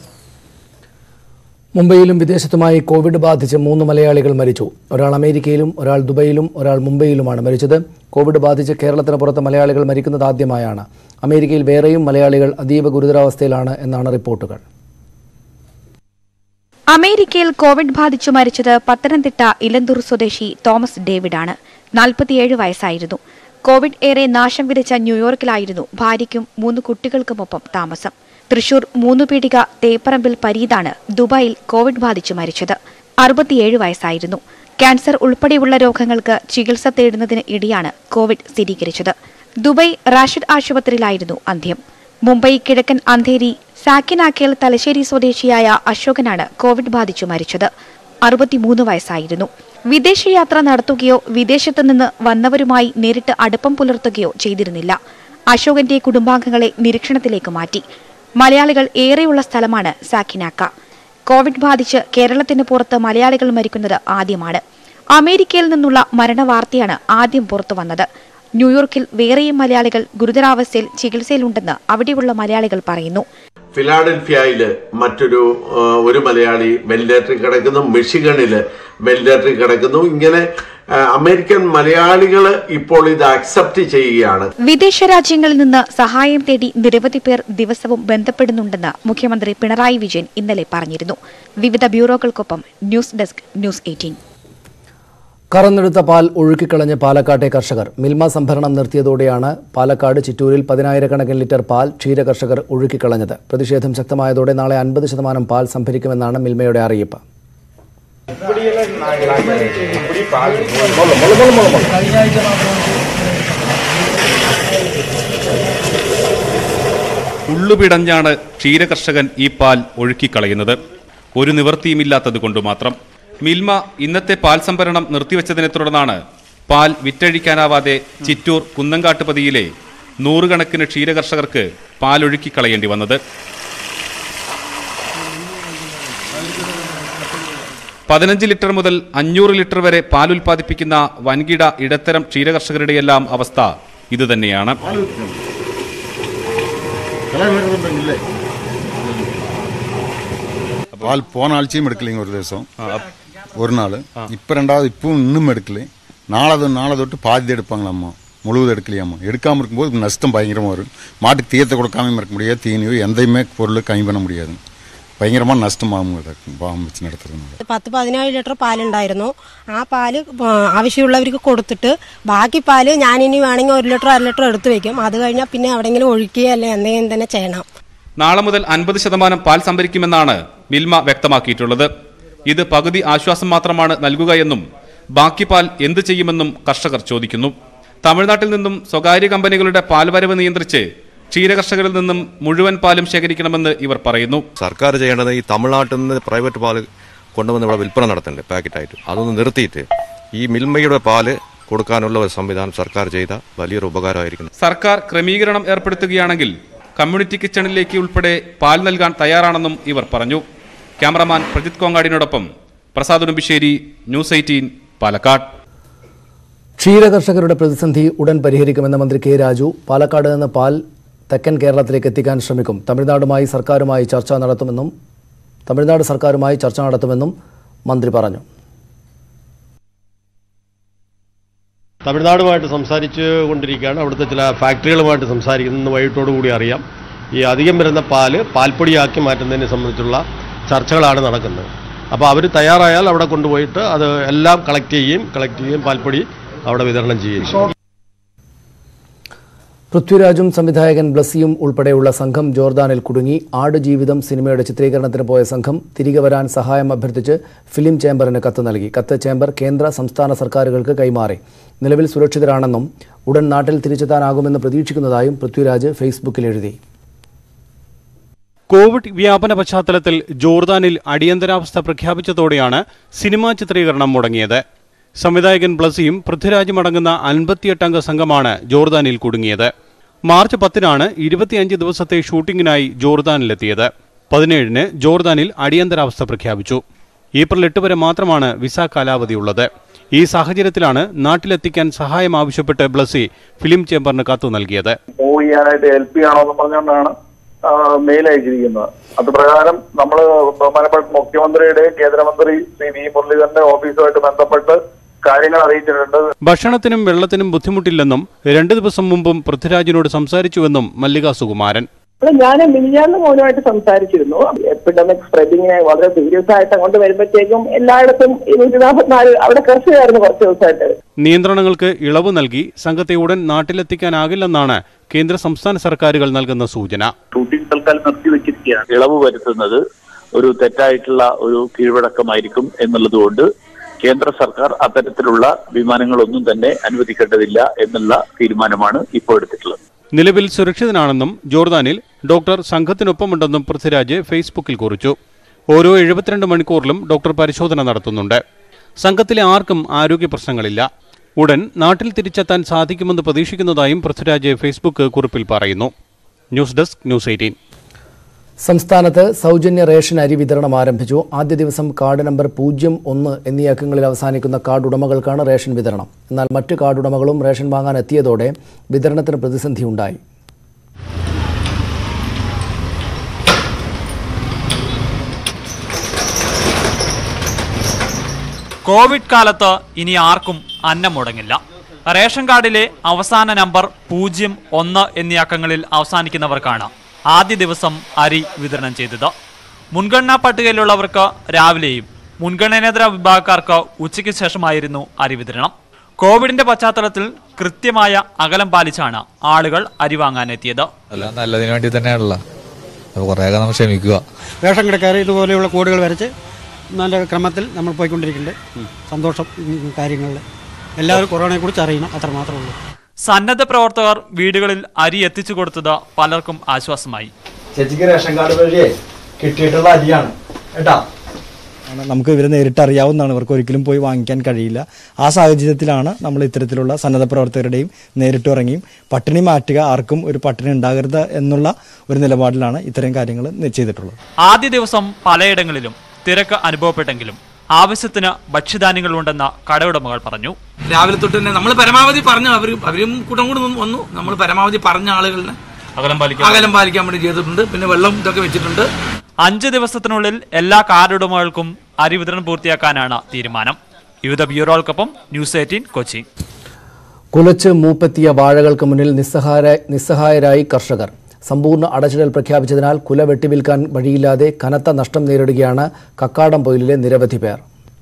മുംബൈയിലും വിദേശത്തുമായി കോവിഡ് ബാധിച്ച് മൂന്ന് മലയാളികൾ മരിച്ചു ഒരാൾ അമേരിക്കയിലും ഒരാൾ ദുബൈയിലും ഒരാൾ മുംബൈയിലുമാണ് മരിച്ചത് കോവിഡ് ബാധിച്ച് കേരളത്തിന് പുറത്ത് മലയാളികൾ മരിക്കുന്നത് ആദ്യമായാണ് അമേരിക്കയിൽ വേറെയും മലയാളികൾ അതീവ ഗുരുതരാവസ്ഥയിലാണ് എന്നാണ് റിപ്പോർട്ടുകൾ അമേരിക്കയിൽ കോവിഡ് ബാധിച്ചു മരിച്ചത് പത്തനംതിട്ട ഇലന്തൂർ സ്വദേശി തോമസ് ഡേവിഡാണ് നാൽപ്പത്തിയേഴ് വയസ്സായിരുന്നു കോവിഡ് ഏറെ നാശം വിതച്ച ന്യൂയോർക്കിലായിരുന്നു ഭാര്യയ്ക്കും മൂന്ന് കുട്ടികൾക്കുമൊപ്പം താമസം തൃശൂർ മൂന്നു പീടിക തേപ്പറമ്പിൽ പരീതാണ് ദുബായിൽ കോവിഡ് ബാധിച്ചു മരിച്ചത് അറുപത്തിയേഴ് വയസ്സായിരുന്നു ക്യാൻസർ ഉൾപ്പെടെയുള്ള രോഗങ്ങൾക്ക് ചികിത്സ തേടുന്നതിന് ഇടെയാണ് കോവിഡ് സ്ഥിരീകരിച്ചത് ദുബായ് റാഷിഡ് ആശുപത്രിയിലായിരുന്നു അന്ത്യം മുംബൈ കിഴക്കൻ അന്ധേരി സാക്കിനാക്കേൽ തലശ്ശേരി സ്വദേശിയായ അശോകനാണ് കോവിഡ് ബാധിച്ചു മരിച്ചത് അറുപത്തിമൂന്ന് വയസ്സായിരുന്നു വിദേശയാത്ര നടത്തുകയോ വിദേശത്തു നിന്ന് വന്നവരുമായി നേരിട്ട് അടുപ്പം പുലർത്തുകയോ ചെയ്തിരുന്നില്ല അശോകന്റെ കുടുംബാംഗങ്ങളെ നിരീക്ഷണത്തിലേക്ക് മാറ്റി മലയാളികൾ ഏറെയുള്ള സ്ഥലമാണ് സാക്കിനാക്ക കോവിഡ് ബാധിച്ച് കേരളത്തിന് പുറത്ത് മലയാളികൾ മരിക്കുന്നത് ആദ്യമാണ് അമേരിക്കയിൽ നിന്നുള്ള മരണവാർത്തയാണ് ആദ്യം പുറത്തു വന്നത് ന്യൂയോർക്കിൽ വേറെയും മലയാളികൾ ഗുരുതരാവസ്ഥയിൽ ചികിത്സയിലുണ്ടെന്ന് അവിടെയുള്ള മലയാളികൾ പറയുന്നു ഫിലാഡൽഫിയയില് മറ്റൊരു ആ, ഒരു മലയാളി വെന്റിലേറ്ററിൽ കിടക്കുന്നു മിഷിഗണില് വെന്റിലേറ്ററിൽ കിടക്കുന്നു ഇങ്ങനെ ആ, അമേരിക്കൻ മലയാളികൾ ഇപ്പോൾ ഇത് അക്സെപ്റ്റ് ചെയ്യുകയാണ് വിദേശ രാജ്യങ്ങളിൽ നിന്ന് സഹായം തേടി നിരവധി പേർ ദിവസവും ബന്ധപ്പെടുന്നുണ്ടെന്ന് മുഖ്യമന്ത്രി പിണറായി വിജയൻ ഇന്നലെ പറഞ്ഞിരുന്നു വിവിധ ബ്യൂറോകൾക്കൊപ്പം ന്യൂസ് ഡെസ്ക് ന്യൂസ് എയ്റ്റീൻ കറന്നെടുത്ത പാൽ ഒഴുക്കിക്കളഞ്ഞ് പാലക്കാട്ടെ കർഷകർ മിൽമ സംഭരണം നിർത്തിയതോടെയാണ് പാലക്കാട് ചിറ്റൂരിൽ പതിനായിരക്കണക്കിന് ലിറ്റർ പാൽ ക്ഷീര കർഷകർ ഒഴുക്കിക്കളഞ്ഞത് പ്രതിഷേധം ശക്തമായതോടെ നാളെ അൻപത് ശതമാനം പാൽ സംഭരിക്കുമെന്നാണ് മിൽമയുടെ അറിയിപ്പ് ഉള്ളുപിടഞ്ഞാണ് ക്ഷീരകർഷകൻ ഈ പാൽ ഒഴുക്കിക്കളയുന്നത് ഒരു നിവൃത്തിയുമില്ലാത്തത് കൊണ്ട് മാത്രം മിൽമ ഇന്നത്തെ പാൽ സംഭരണം നിർത്തിവെച്ചതിനെ തുടർന്നാണ് പാൽ വിറ്റഴിക്കാനാവാതെ ചിറ്റൂർ കുന്നങ്കാട്ടുപതിയിലെ നൂറുകണക്കിന് ക്ഷീരകർഷകർക്ക് പാലൊഴുക്കിക്കളയേണ്ടി വന്നത് പതിനഞ്ച് ലിറ്റർ മുതൽ അഞ്ഞൂറ് ലിറ്റർ വരെ പാൽ ഉൽപ്പാദിപ്പിക്കുന്ന വൻകിട ഇടത്തരം ക്ഷീരകർഷകരുടെയെല്ലാം അവസ്ഥ ഇതുതന്നെയാണ് പാൽ പോன ആഴ്ചയും എടുക്കലിங்க ഒരു ദിവസം ஒரு நாள் இப்போ ரெண்டாவது இப்பவும் இன்னும் எடுக்கல நாளை நாளை தொட்டு பாதி எடுப்பாங்களாம்மா முழுவதும் எடுக்கலையாம்மா எடுக்காமல் இருக்கும்போது நஷ்டம் பயங்கரமாக வரும் மாட்டுக்கு தீயத்தை கொடுக்காம இருக்க முடியாது தீனியோ எந்தையுமே பொருள் கம்மி பண்ண முடியாது ഭയങ്കരമായ നഷ്ടമാകും പാവം വെച്ച് നടത്തുന്നത് പത്ത് പതിനേഴ് ലിറ്റർ പാലുണ്ടായിരുന്നു ആ പാല് ആ, ആവശ്യമുള്ളവർക്ക് കൊടുത്തിട്ട് ബാക്കി പാല് ഞാനിനി വേണമെങ്കിൽ ഒരു ലിറ്റർ അര ലിറ്റർ എടുത്തു വെക്കും അത് കഴിഞ്ഞാൽ പിന്നെ എവിടെയെങ്കിലും ഒഴുക്കുകയോ അല്ലെ എന്തെങ്കിലും തന്നെ ചെയ്യണം നാളെ മുതൽ അൻപത് ശതമാനം പാൽ സംഭരിക്കുമെന്നാണ് മിൽമ വ്യക്തമാക്കിയിട്ടുള്ളത് ഇത് പകുതി ആശ്വാസം മാത്രമാണ് നൽകുക എന്നും ബാക്കി പാൽ എന്ത് ചെയ്യുമെന്നും കർഷകർ ചോദിക്കുന്നു തമിഴ്നാട്ടിൽ നിന്നും സ്വകാര്യ കമ്പനികളുടെ പാൽ വരവ് നിയന്ത്രിച്ച് ക്ഷീരകർഷകരിൽ നിന്നും മുഴുവൻ പാലും ശേഖരിക്കണമെന്ന് ഇവർ പറയുന്നു സർക്കാർ ചെയ്യേണ്ടത് ഈ തമിഴ്നാട്ടിൽ നിന്ന് പ്രൈവറ്റ് പാല് കൊണ്ടുവന്ന് ഇവിടെ വിൽപ്പന നടത്തുന്നുണ്ട് പാക്കറ്റായിട്ട് അതൊന്ന് നിർത്തിയിട്ട് ഈ മിൽമയുടെ പാല് കൊടുക്കാനുള്ള ഒരു സംവിധാനം സർക്കാർ ചെയ്ത വലിയൊരു ഉപകാരമായിരിക്കും സർക്കാർ ക്രമീകരണം ഏർപ്പെടുത്തുകയാണെങ്കിൽ കമ്മ്യൂണിറ്റി കിച്ചണിലേക്ക് ഉൾപ്പെടെ പാൽ നൽകാൻ തയ്യാറാണെന്നും ഇവർ പറഞ്ഞു ക്യാമറമാൻ പ്രജിത് കോങ്ങാടിനോടൊപ്പം പ്രസാദ് ഉടുമ്പിശ്ശേരി ന്യൂസ് എയ്റ്റീൻ പാലക്കാട് ക്ഷീരകർഷകരുടെ പ്രതിസന്ധി ഉടൻ പരിഹരിക്കുമെന്ന് മന്ത്രി കെ രാജു പാലക്കാട് നിന്ന് പാൽ തെക്കൻ കേരളത്തിലേക്ക് എത്തിക്കാൻ ശ്രമിക്കും തമിഴ്നാടുമായി സർക്കാരുമായി ചർച്ച നടത്തുമെന്നും തമിഴ്നാട് സർക്കാരുമായി ചർച്ച നടത്തുമെന്നും മന്ത്രി പറഞ്ഞു തമിഴ്നാടുമായിട്ട് സംസാരിച്ച് കൊണ്ടിരിക്കുകയാണ് അവിടുത്തെ ചില ഫാക്ടറികളുമായിട്ട് സംസാരിക്കുന്നത് വൈകിട്ടോടു കൂടി അറിയാം ഈ അധികം വരുന്ന പാല് പാൽപ്പൊടിയാക്കി മാറ്റുന്നതിനെ സംബന്ധിച്ചുള്ള ചർച്ചകളാണ് നടക്കുന്നത് അപ്പോൾ അവർ തയ്യാറായാൽ അവിടെ കൊണ്ടുപോയിട്ട് അത് എല്ലാം കളക്ട് ചെയ്യുകയും കളക്ട് ചെയ്യുകയും പാൽപ്പൊടി അവിടെ വിതരണം ചെയ്യുകയും ചെയ്യും പൃഥ്വിരാജും സംവിധായകൻ ബ്ലസ്സിയും ഉൾപ്പെടെയുള്ള സംഘം ജോർദാനിൽ കുടുങ്ങി ആടുജീവിതം സിനിമയുടെ ചിത്രീകരണത്തിന് പോയ സംഘം തിരികെ വരാൻ സഹായം അഭ്യർത്ഥിച്ച് ഫിലിം ചേംബറിന് കത്ത് നൽകി കത്ത് ചേംബർ കേന്ദ്ര സംസ്ഥാന സർക്കാരുകൾക്ക് കൈമാറി നിലവിൽ സുരക്ഷിതരാണെന്നും ഉടൻ നാട്ടിൽ തിരിച്ചെത്താനാകുമെന്ന് പ്രതീക്ഷിക്കുന്നതായും പൃഥ്വിരാജ് ഫേസ്ബുക്കിൽ എഴുതി കോവിഡ് വ്യാപന പശ്ചാത്തലത്തിൽ ജോർദാനിൽ അടിയന്തരാവസ്ഥ പ്രഖ്യാപിച്ചതോടെയാണ് സിനിമാ ചിത്രീകരണം മുടങ്ങിയത് സംവിധായകൻ ബ്ലസിയും പൃഥ്വിരാജും അടങ്ങുന്ന അൻപത്തിയെട്ടംഗ സംഘമാണ് ജോർദാനിൽ കുടുങ്ങിയത് മാർച്ച് പത്തിനാണ് ഇരുപത്തിയഞ്ച് ദിവസത്തെ ഷൂട്ടിങ്ങിനായി ജോർദാനിലെത്തിയത് പതിനേഴിന് ജോർദാനിൽ അടിയന്തരാവസ്ഥ പ്രഖ്യാപിച്ചു ഏപ്രിൽ എട്ട് വരെ മാത്രമാണ് വിസ കാലാവധിയുള്ളത് ഈ സാഹചര്യത്തിലാണ് നാട്ടിലെത്തിക്കാൻ സഹായം ആവശ്യപ്പെട്ട് ബ്ലസി ഫിലിം ചേംബറിന് കത്ത് നൽകിയത് മൂവ് ചെയ്യാനായിട്ട് ഹെൽപ്പ് ചെയ്യണമെന്ന് പറഞ്ഞുകൊണ്ടാണ് ആ, മെയിൽ അയച്ചിരിക്കുന്നത് അത് പ്രകാരം നമ്മൾ ബഹുമാനപ്പെട്ട മുഖ്യമന്ത്രിയുടെയും കേന്ദ്രമന്ത്രി ശ്രീ വി മുരളീധരന്റെ ഓഫീസുമായിട്ട് ബന്ധപ്പെട്ട് കാര്യങ്ങൾ അറിയിച്ചിട്ടുണ്ട് ഭക്ഷണത്തിനും വെള്ളത്തിനും ബുദ്ധിമുട്ടില്ലെന്നും രണ്ടു ദിവസം മുമ്പും പൃഥ്വിരാജിനോട് സംസാരിച്ചുവെന്നും മല്ലിക സുകുമാരൻ അല്ല ഞാൻ മിനിഞ്ഞാന്ന് മോനുമായിട്ട് സംസാരിച്ചിരുന്നു എപ്പിഡമിക് സ്പ്രെഡിങ്ങിനെ വളരെ സീരിയസ് ആയിട്ട് അങ്ങോട്ട് വരുമ്പോഴത്തേക്കും എല്ലായിടത്തും ഈ നൂറ്റി നാൽപ്പത്തിനാല് അവിടെ കർഷകരായിരുന്നു കുറച്ച് ദിവസമായിട്ട് നിയന്ത്രണങ്ങൾക്ക് ഇളവ് നൽകി സംഘത്തെ ഉടൻ നാട്ടിലെത്തിക്കാനാകില്ലെന്നാണ് കേന്ദ്ര സംസ്ഥാന സർക്കാരുകൾ നൽകുന്ന സൂചന ഷൂട്ടിംഗ് തൽക്കാലം നിർത്തിവെച്ചിരിക്കുകയാണ് ഇളവ് വരുത്തുന്നത് ഒരു തെറ്റായിട്ടുള്ള ഒരു കീഴ്വഴക്കമായിരിക്കും എന്നുള്ളതുകൊണ്ട് കേന്ദ്ര സർക്കാർ അത്തരത്തിലുള്ള വിമാനങ്ങളൊന്നും തന്നെ അനുവദിക്കേണ്ടതില്ല എന്നുള്ള തീരുമാനമാണ് ഇപ്പോൾ എടുത്തിട്ടുള്ളത് നിലവിൽ സുരക്ഷിതനാണെന്നും ജോർദാനിൽ ഡോക്ടർ സംഘത്തിനൊപ്പമുണ്ടെന്നും പൃഥ്വിരാജ് ഫേസ്ബുക്കിൽ കുറിച്ചു ഓരോ എഴുപത്തിരണ്ട് മണിക്കൂറിലും ഡോക്ടർ പരിശോധന നടത്തുന്നുണ്ട് സംഘത്തിലെ ആർക്കും ആരോഗ്യ പ്രശ്നങ്ങളില്ല ഉടൻ നാട്ടിൽ തിരിച്ചെത്താൻ സാധിക്കുമെന്ന് പ്രതീക്ഷിക്കുന്നതായും പൃഥ്വിരാജ് ഫേസ്ബുക്ക് കുറിപ്പിൽ പറയുന്നു ന്യൂസ് ഡെസ്ക് ന്യൂസ് എയ്റ്റീൻ സംസ്ഥാനത്ത് സൗജന്യ റേഷൻ അരി വിതരണം ആരംഭിച്ചു ആദ്യ ദിവസം കാർഡ് നമ്പർ പൂജ്യം ഒന്ന് എന്നീ അക്കങ്ങളിൽ അവസാനിക്കുന്ന കാർഡ് ഉടമകൾക്കാണ് റേഷൻ വിതരണം എന്നാൽ മറ്റ് കാർഡ് ഉടമകളും റേഷൻ വാങ്ങാൻ എത്തിയതോടെ വിതരണത്തിന് പ്രതിസന്ധിയുണ്ടായി കോവിഡ് കാലത്ത് ഇനി ആർക്കും അന്നം മുടങ്ങില്ല റേഷൻ കാർഡിലെ അവസാന നമ്പർ പൂജ്യം ഒന്ന് എന്നീ അക്കങ്ങളിൽ അവസാനിക്കുന്നവർക്കാണ് ആദ്യ ദിവസം അരി വിതരണം ചെയ്തത് മുൻഗണനാ പട്ടികയിലുള്ളവർക്ക് രാവിലെയും മുൻഗണനേതര വിഭാഗക്കാർക്ക് ഉച്ചയ്ക്ക് ശേഷമായിരുന്നു അരി വിതരണം കോവിഡിന്റെ പശ്ചാത്തലത്തിൽ കൃത്യമായ അകലം പാലിച്ചാണ് ആളുകൾ അരി വാങ്ങാനെത്തിയത് എല്ലാം നല്ലതിന് വേണ്ടി തന്നെയാണല്ലോ അപ്പോൾ കുറേയൊക്കെ നമ്മൾ ക്ഷമിക്കുക റേഷൻ കടക്കാർ ഇതുപോലെയുള്ള കോഡുകൾ വരച്ച് നല്ല ക്രമത്തിൽ നമ്മൾ പോയിക്കൊണ്ടിരിക്കുന്നുണ്ട് സന്തോഷം കാര്യങ്ങളിൽ എല്ലാവരും കൊറോണയെക്കുറിച്ച് അറിയണം അത്രമാത്രമേ ഉള്ളൂ സന്നദ്ധ പ്രവർത്തകർ വീടുകളിൽ അരി എത്തിച്ചു കൊടുത്തത് പലർക്കും ആശ്വാസമായി ചേച്ചിക്ക് റേഷൻ കാർഡ് വഴിയേ കിട്ടിയിട്ടുള്ള അരിയാണ് കേട്ടാ നമുക്ക് ഇവരെ നേരിട്ട് അറിയാവുന്നതാണ് ഇവർക്ക് ഒരിക്കലും പോയി വാങ്ങിക്കാൻ കഴിയില്ല ആ സാഹചര്യത്തിലാണ് നമ്മൾ ഇത്തരത്തിലുള്ള സന്നദ്ധ പ്രവർത്തകരുടെയും നേരിട്ട് ഇറങ്ങിയും പട്ടിണി മാറ്റുക ആർക്കും ഒരു പട്ടിണി ഉണ്ടാകരുത് എന്നുള്ള ഒരു നിലപാടിലാണ് ഇത്തരം കാര്യങ്ങൾ ചെയ്തിട്ടുള്ളത് ആദ്യ ദിവസം പലയിടങ്ങളിലും തിരക്ക് അനുഭവപ്പെട്ടെങ്കിലും ആവശ്യത്തിന് ഭക്ഷ്യധാന്യങ്ങളുണ്ടെന്ന കടയുടമകൾ പറഞ്ഞു രാവിലെ തൊട്ട് തന്നെ നമ്മൾ പരമാവധി പറഞ്ഞു അവർ അവരും കൂട്ടം കൂടെ നിന്ന് വന്നു നമ്മൾ പരമാവധി പറഞ്ഞ ആളുകളിനെ അകലം അകലം പാലിക്കാൻ വേണ്ടി ചെയ്തിട്ടുണ്ട് പിന്നെ വെള്ളം ഇതൊക്കെ വെച്ചിട്ടുണ്ട് അഞ്ച് ദിവസത്തിനുള്ളിൽ എല്ലാ കാർഡുടമകൾക്കും അരി വിതരണം പൂർത്തിയാക്കാനാണ് തീരുമാനം വിവിധ ബ്യൂറോകൾക്കൊപ്പം ന്യൂസ് എയ്റ്റീൻ കൊച്ചി കുലച്ച് മൂപ്പെത്തിയ വാഴകൾക്ക് മുന്നിൽ നിസ്സഹായ നിസ്സഹായരായി കർഷകർ സമ്പൂർണ്ണ അടച്ചിടൽ പ്രഖ്യാപിച്ചതിനാൽ കുല വെട്ടിവിൽക്കാൻ വഴിയില്ലാതെ കനത്ത നഷ്ടം നേരിടുകയാണ് കക്കാടം പൊയിലിലെ നിരവധി പേർ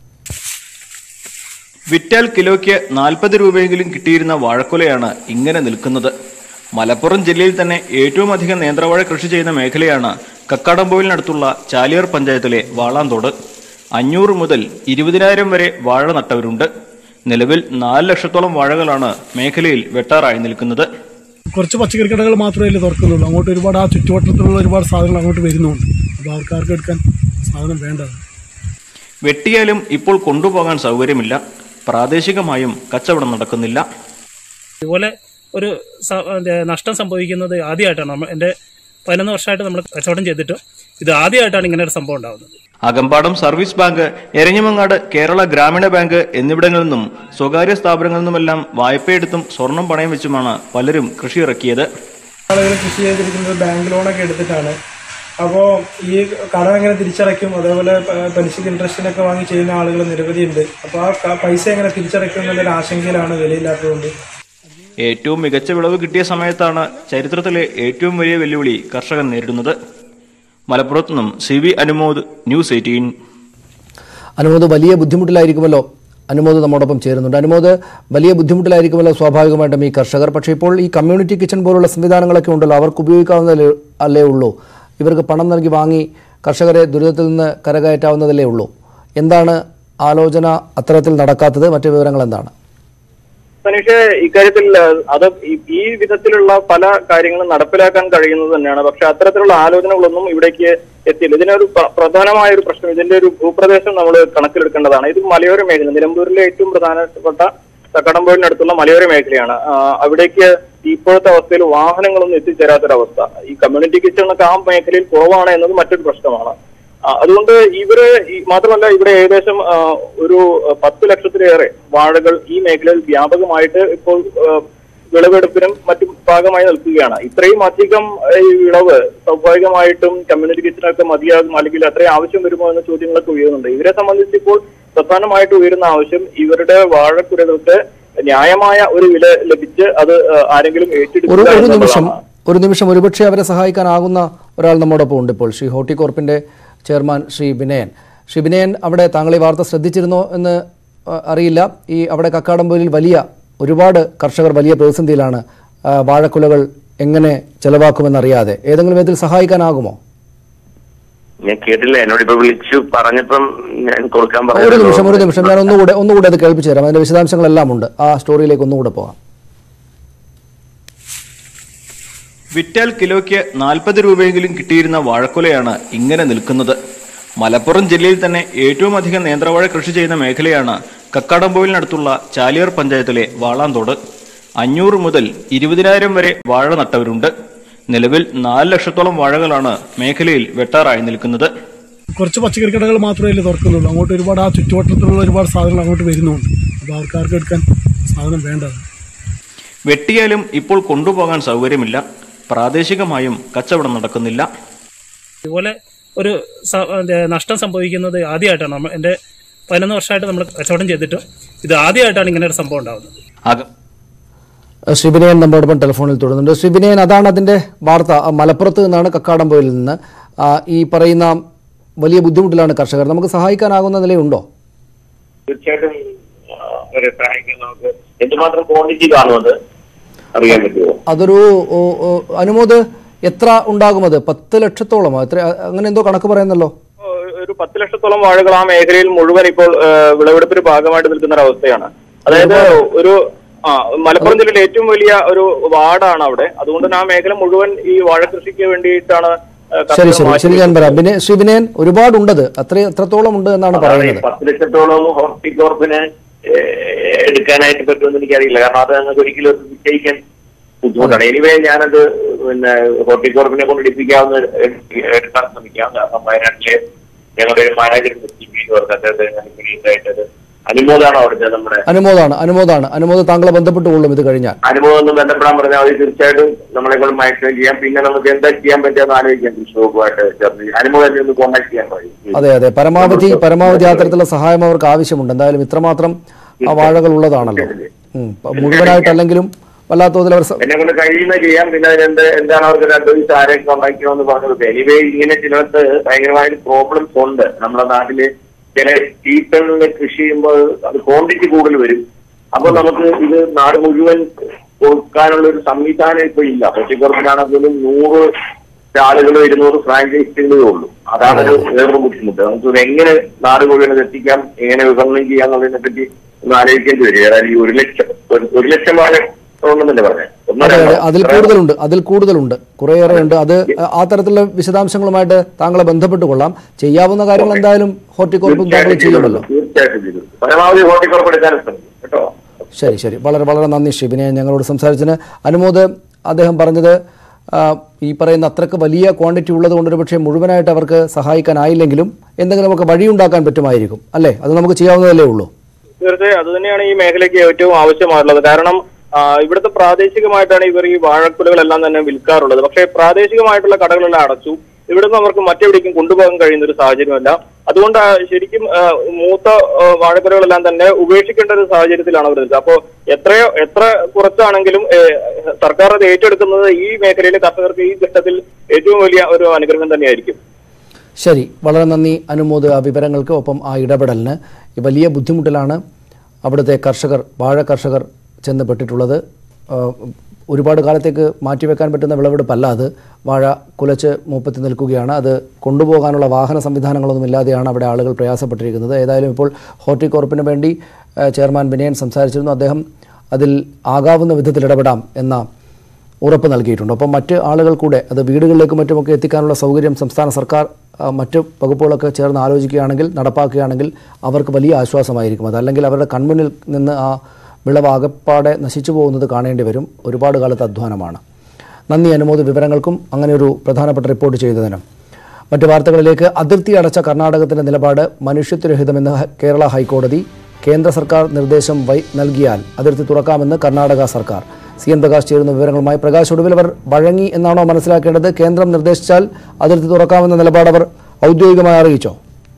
വിറ്റാൽ കിലോയ്ക്ക് നാൽപ്പത് രൂപയെങ്കിലും കിട്ടിയിരുന്ന വാഴക്കുലയാണ് ഇങ്ങനെ നിൽക്കുന്നത് മലപ്പുറം ജില്ലയിൽ തന്നെ ഏറ്റവും അധികം നേന്ത്രവാഴ കൃഷി ചെയ്യുന്ന മേഖലയാണ് കക്കാടംപോയിലിനടുത്തുള്ള ചാലിയാർ പഞ്ചായത്തിലെ വാളാന്തോട് അഞ്ഞൂറ് മുതൽ ഇരുപതിനായിരം വരെ വാഴ നട്ടവരുണ്ട് നിലവിൽ നാല് ലക്ഷത്തോളം വാഴകളാണ് മേഖലയിൽ വെട്ടാറായി നിൽക്കുന്നത് കുറച്ച് പച്ചക്കറി കടകൾ മാത്രമേ ഇതിൽ തുറക്കുന്നുള്ളൂ അങ്ങോട്ട് ഒരുപാട് ആ ചുറ്റുവട്ടത്തിലുള്ള ഒരുപാട് സാധനങ്ങൾ അങ്ങോട്ട് വരുന്നുണ്ട് അപ്പോൾ ആൾക്കാർക്ക് എടുക്കാൻ സാധനം വേണ്ടത് വെട്ടിയാലും ഇപ്പോൾ കൊണ്ടുപോകാൻ സൗകര്യമില്ല പ്രാദേശികമായും കച്ചവടം നടക്കുന്നില്ല ഇതുപോലെ ഒരു സ- മറ്റേ നഷ്ടം സംഭവിക്കുന്നത് ആദ്യമായിട്ടാണ് നമ്മൾ എൻ്റെ പതിനൊന്ന് വർഷമായിട്ട് നമ്മൾ കച്ചവടം ചെയ്തിട്ട് ഇത് ആദ്യമായിട്ടാണ് ഇങ്ങനെ ഒരു സംഭവം ഉണ്ടാകുന്നത് Akampadam service bank Eranhimangad Kerala Grameena bank എന്നിവിടങ്ങളിൽ നിന്നും സ്വകാര്യ സ്ഥാപനങ്ങളിൽ നിന്നുമെല്ലാം വായ്പയെടുത്തും സ്വർണം പണയം വെച്ചുമാണ് പലരും കൃഷി ഇറക്കിയത് ആളുകൾ കൃഷി ചെയ്തിരിക്കുന്നത് ബാങ്ക് ലോണൊക്കെ എടുത്തിട്ടാണ് അപ്പോൾ ഈ കടം എങ്ങനെ തിരിച്ചടയ്ക്കും അതേപോലെ പ- പലിശക്ക് ഇൻട്രസ്റ്റിനൊക്കെ വാങ്ങി ചെയ്യുന്ന ആളുകൾ നിരവധിയുണ്ട് അപ്പോൾ ആ ക- പൈസ എങ്ങനെ തിരിച്ചടയ്ക്കും എന്നുള്ളൊരു ആശങ്കയിലാണ് വിലയില്ലാത്തതുകൊണ്ട് ഏറ്റവും മികച്ച വിളവ് കിട്ടിയ സമയത്താണ് ചരിത്രത്തിലെ ഏറ്റവും വലിയ വെല്ലുവിളി കർഷകൻ നേരിടുന്നത് മലപ്പുറത്തു നിന്നും C V Anumod news eighteen Anumod വലിയ ബുദ്ധിമുട്ടിലായിരിക്കുമല്ലോ അനുമോദ് നമ്മോടൊപ്പം ചേരുന്നുണ്ട് അനുമോദ് വലിയ ബുദ്ധിമുട്ടിലായിരിക്കുമല്ലോ സ്വാഭാവികമായിട്ടും ഈ കർഷകർ പക്ഷേ ഇപ്പോൾ ഈ കമ്മ്യൂണിറ്റി കിച്ചൺ പോലുള്ള സംവിധാനങ്ങളൊക്കെ ഉണ്ടല്ലോ അവർക്ക് ഉപയോഗിക്കാവുന്നതല്ലേ അല്ലേ ഉള്ളൂ ഇവർക്ക് പണം നൽകി വാങ്ങി കർഷകരെ ദുരിതത്തിൽ നിന്ന് കരകയറ്റാവുന്നതല്ലേ ഉള്ളൂ എന്താണ് ആലോചന അത്തരത്തിൽ നടക്കാത്തത് മറ്റു വിവരങ്ങൾ എന്താണ് തനിഷ് ഇക്കാര്യത്തിൽ അഹ് അത് ഈ- ഈ വിധത്തിലുള്ള പല കാര്യങ്ങളും നടപ്പിലാക്കാൻ കഴിയുന്നത് തന്നെയാണ് പക്ഷെ അത്തരത്തിലുള്ള ആലോചനകളൊന്നും ഇവിടേക്ക് എത്തിയില്ല ഇതിനൊരു പ്ര- പ്രധാനമായ ഒരു പ്രശ്നം ഇതിന്റെ ഒരു ഭൂപ്രദേശം നമ്മൾ കണക്കിലെടുക്കേണ്ടതാണ് ഇത് മലയോര മേഖല നിലമ്പൂരിലെ ഏറ്റവും പ്രധാനപ്പെട്ട കക്കടമ്പോഴിനടുത്തുള്ള മലയോര മേഖലയാണ് ആ, അവിടേക്ക് ഇപ്പോഴത്തെ അവസ്ഥയിൽ വാഹനങ്ങളൊന്നും എത്തിച്ചേരാത്തൊരവസ്ഥ ഈ കമ്മ്യൂണിറ്റി കിച്ചൺ ഒക്കെ ആ മേഖലയിൽ കുറവാണ് എന്നത് മറ്റൊരു പ്രശ്നമാണ് ആ, അതുകൊണ്ട് ഇവര് ഈ- മാത്രമല്ല ഇവിടെ ഏകദേശം ആ, ഒരു ആ, പത്ത് ലക്ഷത്തിലേറെ വാഴകൾ ഈ മേഖലയിൽ വ്യാപകമായിട്ട് ഇപ്പോൾ ആ, വിളവെടുപ്പിനും മറ്റും ഭാഗമായി നിൽക്കുകയാണ് ഇത്രയും അധികം ആ, ഈ വിളവ് സ്വാഭാവികമായിട്ടും കമ്മ്യൂണിറ്റി കിച്ചണൊക്കെ മതിയാകും അല്ലെങ്കിൽ അത്രയും ആവശ്യം വരുമോ എന്ന ചോദ്യങ്ങളൊക്കെ ഉയരുന്നുണ്ട് ഇവരെ സംബന്ധിച്ച് ഇപ്പോൾ പ്രധാനമായിട്ട് ഉയരുന്ന ആവശ്യം ഇവരുടെ വാഴക്കുലകൾക്ക് ന്യായമായ ഒരു വില ലഭിച്ച് അത് ആ, ആരെങ്കിലും ഒരു ഏറ്റെടുക്കുക ഒരു നിമിഷം എന്നുള്ളതാണ് ഒരു നിമിഷം ഒരുപക്ഷെ അവരെ സഹായിക്കാനാകുന്ന ഒരാൾ നമ്മോടൊപ്പം ഉണ്ട് ഇപ്പോൾ ശ്രീ ഹോർട്ടികോർപ്പിന്റെ ചെയർമാൻ ശ്രീ വിനയൻ ശ്രീ വിനയൻ അവിടെ താങ്കൾ ഈ വാർത്ത ശ്രദ്ധിച്ചിരുന്നോ എന്ന് ആ, അറിയില്ല ഈ അവിടെ കക്കാടംപൊയിലിൽ വലിയ ഒരുപാട് കർഷകർ വലിയ പ്രതിസന്ധിയിലാണ് ആ, വാഴക്കുലകൾ എങ്ങനെ ചെലവാക്കുമെന്നറിയാതെ ഏതെങ്കിലും വിധത്തിൽ സഹായിക്കാനാകുമോ ഞാൻ കേട്ടില്ല എന്നോട് ഇപ്പൊ വിളിച്ചു പറഞ്ഞപ്പം ഞാൻ കൊടുക്കാൻ ഒരു നിമിഷം ഒരു പറഞ്ഞു നിമിഷം ഞാൻ ഒന്നുകൂടെ ഒന്നുകൂടെ അത് കേൾപ്പിച്ചു തരാം അതിന്റെ വിശദാംശങ്ങളെല്ലാം ഉണ്ട് ആ സ്റ്റോറിയിലേക്ക് ഒന്നുകൂടെ പോകാം വിറ്റാൽ കിലോയ്ക്ക് നാൽപ്പത് രൂപയെങ്കിലും കിട്ടിയിരുന്ന വാഴക്കുലയാണ് ഇങ്ങനെ നിൽക്കുന്നത് മലപ്പുറം ജില്ലയിൽ തന്നെ ഏറ്റവും അധികം നേന്ത്രവാഴ കൃഷി ചെയ്യുന്ന മേഖലയാണ് കക്കാടംപോയിലിനടുത്തുള്ള ചാലിയാർ പഞ്ചായത്തിലെ വാളാന്തോട് അഞ്ഞൂറ് മുതൽ ഇരുപതിനായിരം വരെ വാഴ നട്ടവരുണ്ട് നിലവിൽ നാല് ലക്ഷത്തോളം വാഴകളാണ് മേഖലയിൽ വെട്ടാറായി നിൽക്കുന്നത് കുറച്ച് പച്ചക്കറി കടകൾ മാത്രമേ ഇതിൽ തുറക്കുന്നുള്ളൂ അങ്ങോട്ട് ഒരുപാട് ആ ചുറ്റുവട്ടത്തിലുള്ള ഒരുപാട് സാധനങ്ങൾ അങ്ങോട്ട് വരുന്നുണ്ട് അപ്പോൾ ആൾക്കാർക്ക് എടുക്കാൻ സാധനം വേണ്ടത് വെട്ടിയാലും ഇപ്പോൾ കൊണ്ടുപോകാൻ സൗകര്യമില്ല പ്രാദേശികമായും കച്ചവടം നടക്കുന്നില്ല ഇതുപോലെ ഒരു സ- മറ്റേ നഷ്ടം സംഭവിക്കുന്നത് ആദ്യമായിട്ടാണ് നമ്മൾ എൻ്റെ പതിനൊന്ന് വർഷമായിട്ട് നമ്മൾ കച്ചവടം ചെയ്തിട്ട് ഇത് ആദ്യമായിട്ടാണ് ഇങ്ങനെ ഒരു സംഭവം ഉണ്ടാകുന്നത് അകം ശ്രീ വിനയൻ നമ്മോടൊപ്പം ടെലിഫോണിൽ തുടരുന്നുണ്ട് ശ്രീ വിനയൻ അതാണ് അതിന്റെ വാർത്ത ആ, മലപ്പുറത്ത് നിന്നാണ് കക്കാടംപോയിൽ നിന്ന് ആ, ഈ പറയുന്ന വലിയ ബുദ്ധിമുട്ടിലാണ് കർഷകർ നമുക്ക് സഹായിക്കാനാകുന്ന നിലയുണ്ടോ തീർച്ചയായിട്ടും ആ, ഒരു സഹായിക്കാൻ നമുക്ക് എന്തുമാത്രം ക്വാണ്ടിറ്റി കാണുന്നത് അറിയാൻ പറ്റുമോ അതൊരു ഓ, ഓ, അനുമോദ് എത്ര ഉണ്ടാകും അത് പത്ത് ലക്ഷത്തോളമോ എത്ര അങ്ങനെ എന്തോ കണക്ക് പറയുന്നല്ലോ ഒരു പത്ത് ലക്ഷത്തോളം വാഴകൾ ആ മേഖലയിൽ മുഴുവൻ ഇപ്പോൾ ആ, വിളവെടുപ്പിന് ഭാഗമായിട്ട് നിൽക്കുന്ന ഒരു അവസ്ഥയാണ് അതായത് ഒരു ആ മലപ്പുറം ജില്ലയിലെ ഏറ്റവും വലിയ ഒരു വാർഡാണ് അവിടെ അതുകൊണ്ട് തന്നെ ആ മേഖല മുഴുവൻ ഈ വാഴ കൃഷിക്ക് വേണ്ടിയിട്ടാണ് ആ, ശരി കർഷകർ ശരി മാറ്റി ശരി ഞാൻ പറയാം പിന്നെ ശ്രീ വിനയൻ ഒരുപാടുണ്ടത് അത്ര എത്രത്തോളം ഉണ്ട് എന്നാണ് പറയുന്നത് പത്ത് ലക്ഷത്തോളം ഹോർട്ടികോർപ്പിന് എടുക്കാനായിട്ട് പറ്റുമെന്ന് എനിക്കറിയില്ല കാരണം അത് ഞങ്ങൾക്ക് ഒരിക്കലും അത് നിശ്ചയിക്കാൻ ബുദ്ധിമുട്ടാണ് എനിവേ ഞാനത് പിന്നെ ഹോർട്ടികോർപ്പിനെ കൊണ്ട് എടുപ്പിക്കാവുന്ന എടുക്കാൻ ശ്രമിക്കാം കാരണം വയനാട്ടിലെ ഞങ്ങളുടെ ഒരു മാനേജർ അദ്ദേഹത്തെ അനുമോദാണ് അവിടുത്തെ നമ്മുടെ അനുമോദാണ് അനുമോദാണ് അനുമോദ് താങ്കളെ ബന്ധപ്പെട്ടുകൊള്ളും ഇത് കഴിഞ്ഞാൽ അനുഭവം ഒന്ന് ബന്ധപ്പെടാൻ പറഞ്ഞാൽ അത് തീർച്ചയായിട്ടും നമ്മളെ കൊണ്ട് മാക്സിമം ചെയ്യാം പിന്നെ നമുക്ക് എന്താ ചെയ്യാൻ പറ്റുമെന്ന് ആലോചിക്കാം കൃഷി വകുപ്പുമായിട്ട് ചേർന്ന് അനുഭവം ഒന്ന് കോൺടാക്ട് ചെയ്യാൻ പറയും അതെ അതെ പരമാവധി പരമാവധി ആ തരത്തിലുള്ള സഹായം അവർക്ക് ആവശ്യമുണ്ട് എന്തായാലും ഇത്രമാത്രം ആ വാഴകൾ ഉള്ളതാണല്ലോ ഉം. പ- മുഴുവനായിട്ടല്ലെങ്കിലും വല്ലാത്ത തോതിൽ അവർ സ- എന്നെ കൊണ്ട് കഴിയുന്ന ചെയ്യാം പിന്നെ അതിനെന്ത് എന്താണ് അവർക്ക് അഡ്വൈസ് ആരെ കോണ്ടാക്ട് ചെയ്യണമെന്ന് പറഞ്ഞത് എനിവേ ഇങ്ങനെ ചിലർക്ക് ഭയങ്കരമായിട്ട് പ്രോബ്ലംസ് ഉണ്ട് നമ്മുടെ നാട്ടില് ചില സീസണിൽ കൃഷി ചെയ്യുമ്പോൾ അത് ക്വാണ്ടിറ്റി കൂടുതൽ വരും അപ്പൊ നമുക്ക് ഇത് നാട് മുഴുവൻ കൊടുക്കാനുള്ള ഒരു സംവിധാനം ഇപ്പൊ ഇല്ല പച്ചക്കറിനാണെങ്കിലും നൂറ് ആളുകളോ ഇരുന്നൂറ് ഫ്രാഞ്ചൈസികളേ ഉള്ളൂ അതാണ് ഒരു വേറൊരു ബുദ്ധിമുട്ട് നമുക്ക് ഇത് എങ്ങനെ നാട് മുഴുവൻ ഇത് എത്തിക്കാം എങ്ങനെ വിപണനം ചെയ്യാം എന്നുള്ളതിനെ പറ്റി ഒന്ന് ആലോചിക്കേണ്ടി വരും ഏതായാലും ഈ ഒരു ലക്ഷം ഒരു- ഒരു ലക്ഷം വാഴ ഉണ്ടെന്നല്ലേ പറഞ്ഞത് ഒന്നോ അതെ രണ്ടോ? അതെ അതിൽ കൂടുതലുണ്ട് അതിൽ കൂടുതലുണ്ട് കുറേയേറെ ഉണ്ട് അത് ആ തരത്തിലുള്ള വിശദാംശങ്ങളുമായിട്ട് താങ്കളെ ബന്ധപ്പെട്ട് കൊള്ളാം ചെയ്യാവുന്ന കാര്യങ്ങൾ എന്തായാലും ഹോർട്ടികോർപ്പും താങ്കൾ ചെയ്യുമല്ലോ തീർച്ചയായിട്ടും ചെയ്തു പരമാവധി ഹോർട്ടിക്കോർപ്പ് എടുക്കാനും ശ്രമിക്കും കേട്ടോ ശരി ശരി വളരെ വളരെ നന്ദി ഷിബിനെ ഞങ്ങളോട് സംസാരിച്ചതിന് അനുമോദ് അദ്ദേഹം പറഞ്ഞത് ആ, ഈ പറയുന്ന അത്രക്ക് വലിയ ക്വാണ്ടിറ്റി ഉള്ളത് കൊണ്ട് ഒരു പക്ഷേ മുഴുവനായിട്ട് അവർക്ക് സഹായിക്കാനായില്ലെങ്കിലും എന്തെങ്കിലുമൊക്കെ വഴിയുണ്ടാക്കാൻ പറ്റുമായിരിക്കും അല്ലേ അത് നമുക്ക് ചെയ്യാവുന്നതല്ലേ ഉള്ളൂ തീർച്ചയായും അത് തന്നെയാണ് ഈ മേഖലയ്ക്ക് ഏറ്റവും ആവശ്യമായിട്ടുള്ളത് കാരണം ആ, ഇവിടുത്തെ പ്രാദേശികമായിട്ടാണ് ഇവർ ഈ വാഴക്കുലകളെല്ലാം തന്നെ വിൽക്കാറുള്ളത് പക്ഷേ പ്രാദേശികമായിട്ടുള്ള കടകളെല്ലാം അടച്ചു ഇവിടുന്ന് അവർക്ക് മറ്റെവിടേക്കും കൊണ്ടുപോകാൻ കഴിയുന്ന ഒരു സാഹചര്യമല്ല അതുകൊണ്ട് ആ, ശരിക്കും ആ, മൂത്ത ആ, വാഴക്കുലകളെല്ലാം തന്നെ ഉപേക്ഷിക്കേണ്ട ഒരു സാഹചര്യത്തിലാണ് അവർ നിൽക്കുക അപ്പോൾ എത്രയോ എത്ര കുറച്ചാണെങ്കിലും ഏ, സർക്കാർ അത് ഏറ്റെടുക്കുന്നത് ഈ മേഖലയിലെ കർഷകർക്ക് ഈ ഘട്ടത്തിൽ ഏറ്റവും വലിയ ഒരു അനുഗ്രഹം തന്നെയായിരിക്കും ശരി വളരെ നന്ദി അനുമോദ് ആ വിവരങ്ങൾക്ക് ഒപ്പം ആ ഇടപെടലിന് ഈ വലിയ ബുദ്ധിമുട്ടിലാണ് അവിടുത്തെ കർഷകർ വാഴ കർഷകർ ചെന്ന് പെട്ടിട്ടുള്ളത് ആ, ഒരുപാട് കാലത്തേക്ക് മാറ്റിവെക്കാൻ പറ്റുന്ന വിളവെടുപ്പല്ല അത് വാഴ കുലച്ച് മൂപ്പത്തി നിൽക്കുകയാണ് അത് കൊണ്ടുപോകാനുള്ള വാഹന സംവിധാനങ്ങളൊന്നും ഇല്ലാതെയാണ് അവിടെ ആളുകൾ പ്രയാസപ്പെട്ടിരിക്കുന്നത് ഏതായാലും ഇപ്പോൾ ഹോർട്ടികോർപ്പിന് വേണ്ടി ആ, ചെയർമാൻ വിനയൻ സംസാരിച്ചിരുന്നു അദ്ദേഹം അതിൽ ആകാവുന്ന വിധത്തിൽ ഇടപെടാം എന്ന ഉറപ്പ് നൽകിയിട്ടുണ്ട് ഒപ്പം മറ്റ് ആളുകൾ കൂടെ അത് വീടുകളിലേക്കും മറ്റുമൊക്കെ എത്തിക്കാനുള്ള സൗകര്യം സംസ്ഥാന സർക്കാർ ആ, മറ്റ് വകുപ്പുകളൊക്കെ ചേർന്ന് ആലോചിക്കുകയാണെങ്കിൽ നടപ്പാക്കുകയാണെങ്കിൽ അവർക്ക് വലിയ ആശ്വാസമായിരിക്കും അതല്ലെങ്കിൽ അവരുടെ കൺമുന്നിൽ നിന്ന് ആ വിളവ് ആകപ്പാടെ നശിച്ചു പോകുന്നത് കാണേണ്ടി വരും ഒരുപാട് കാലത്ത് അധ്വാനമാണ് നന്ദി അനുമോദ വിവരങ്ങൾക്കും അങ്ങനെ ഒരു പ്രധാനപ്പെട്ട റിപ്പോർട്ട് ചെയ്തതിനും മറ്റു വാർത്തകളിലേക്ക് അതിർത്തി അടച്ച കർണാടകത്തിന്റെ നിലപാട് മനുഷ്യത്വരഹിതമെന്ന് ഹ- കേരള ഹൈക്കോടതി കേന്ദ്ര സർക്കാർ നിർദ്ദേശം വൈ നൽകിയാൽ അതിർത്തി തുറക്കാമെന്ന് കർണാടക സർക്കാർ സി എൻ പ്രകാശ് ചേരുന്ന വിവരങ്ങളുമായി പ്രകാശ് ഒടുവിൽ അവർ വഴങ്ങി എന്നാണോ മനസ്സിലാക്കേണ്ടത് കേന്ദ്രം നിർദ്ദേശിച്ചാൽ അതിർത്തി തുറക്കാമെന്ന നിലപാട് അവർ ഔദ്യോഗികമായി അറിയിച്ചോ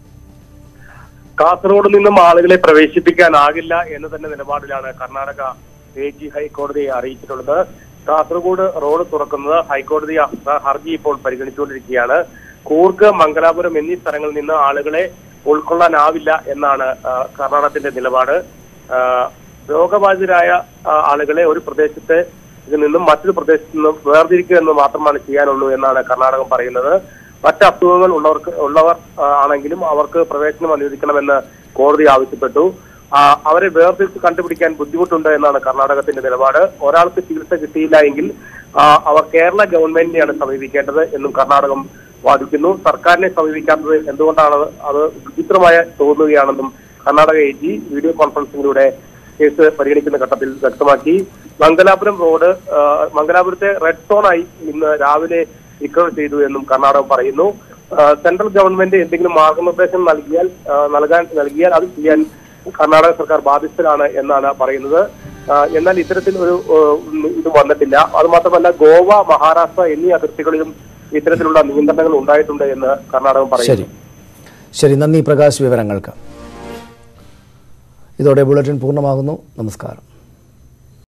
കാസർഗോഡ് നിന്നും ആളുകളെ പ്രവേശിപ്പിക്കാനാകില്ല എന്ന് തന്നെ നിലപാടിലാണ് കർണാടക എ ജി ഹൈക്കോടതിയെ അറിയിച്ചിട്ടുള്ളത് കാസർഗോഡ് റോഡ് തുറക്കുന്നത് ഹൈക്കോടതി ആ ഹർജി ഇപ്പോൾ പരിഗണിച്ചുകൊണ്ടിരിക്കുകയാണ് കൂർഗ് മംഗലാപുരം എന്നീ സ്ഥലങ്ങളിൽ നിന്ന് ആളുകളെ ഉൾക്കൊള്ളാനാവില്ല എന്നാണ് ആ, കർണാടകത്തിന്റെ നിലപാട് ആ, രോഗബാധിതരായ ആ, ആളുകളെ ഒരു പ്രദേശത്ത് ഇതിൽ നിന്നും മറ്റൊരു പ്രദേശത്ത് നിന്നും വേർതിരിക്കുക എന്ന് മാത്രമാണ് ചെയ്യാനുള്ളൂ എന്നാണ് കർണാടകം പറയുന്നത് മറ്റ് അസുഖങ്ങൾ ഉള്ളവർക്ക് ഉള്ളവർ ആ, ആണെങ്കിലും അവർക്ക് പ്രവേശനം അനുവദിക്കണമെന്ന് കോടതി ആവശ്യപ്പെട്ടു ആ, അവരെ വേർതിരിച്ച് കണ്ടുപിടിക്കാൻ ബുദ്ധിമുട്ടുണ്ട് എന്നാണ് കർണാടകത്തിന്റെ നിലപാട് ഒരാൾക്ക് ചികിത്സ കിട്ടിയില്ല എങ്കിൽ ആ, അവർ കേരള ഗവൺമെന്റിനെയാണ് സമീപിക്കേണ്ടത് എന്നും കർണാടകം വാദിക്കുന്നു സർക്കാരിനെ സമീപിക്കാത്തത് എന്തുകൊണ്ടാണ് അത് വിചിത്രമായ തോന്നുകയാണെന്നും കർണാടക എ ജി വീഡിയോ കോൺഫറൻസിംഗിലൂടെ കേസ് പരിഗണിക്കുന്ന ഘട്ടത്തിൽ വ്യക്തമാക്കി മംഗലാപുരം റോഡ് ആ, മംഗലാപുരത്തെ റെഡ് സോണായി ഇന്ന് രാവിലെ ഡിക്ലെയർ ചെയ്തു എന്നും കർണാടകം പറയുന്നു ആ, സെൻട്രൽ ഗവൺമെന്റ് എന്തെങ്കിലും മാർഗനിർദ്ദേശം നൽകിയാൽ ആ, നൽകാൻ നൽകിയാൽ അത് ചെയ്യാൻ കർണാടക സർക്കാർ ബാധ്യസ്ഥരാണ് എന്നാണ് പറയുന്നത് ആ, എന്നാൽ ഇത്തരത്തിൽ ഒരു ആ, ഇത് വന്നിട്ടില്ല അത് മാത്രമല്ല ഗോവ മഹാരാഷ്ട്ര എന്നീ അതിർത്തികളിലും ഇത്തരത്തിലുള്ള നിയന്ത്രണങ്ങൾ ഉണ്ടായിട്ടുണ്ട് എന്ന് കർണാടകം ശരി പറയുന്നു ശരി നന്ദി പ്രകാശ് വിവരങ്ങൾക്ക് ഇതോടെ ബുള്ളറ്റിൻ പൂർണ്ണമാകുന്നു നമസ്കാരം